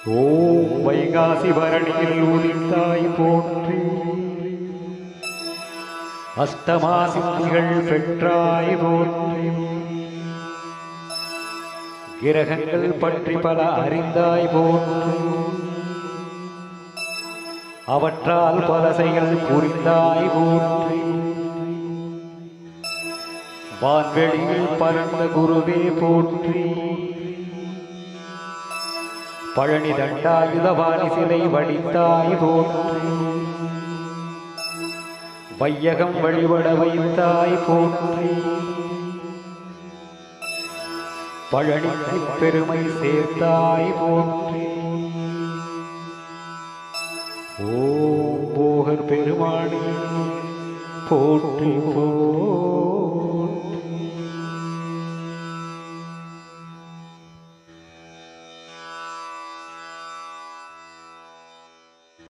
ஓம் வைகாசி பரணியில் உதித்தாய் போற்றி அஷ்டமா சித்திகள் பெற்றாய் போற்றி கிரகங்கள் பற்றி பல அறிந்தாய் போற்றி அவற்றால் பல செயல் புரிந்தாய் போற்றி வான்வெளியில் பறந்த குருவே போற்றி பழனி தண்டாயுதவாணி சிலை வடித்தாய் போற்றி வையகம் வழிபட வைத்தாய் போற்றி பழனிக்கு பெருமை சேர்த்தாய் போற்றி ஓம் போகர் பெருமானே போற்றி போ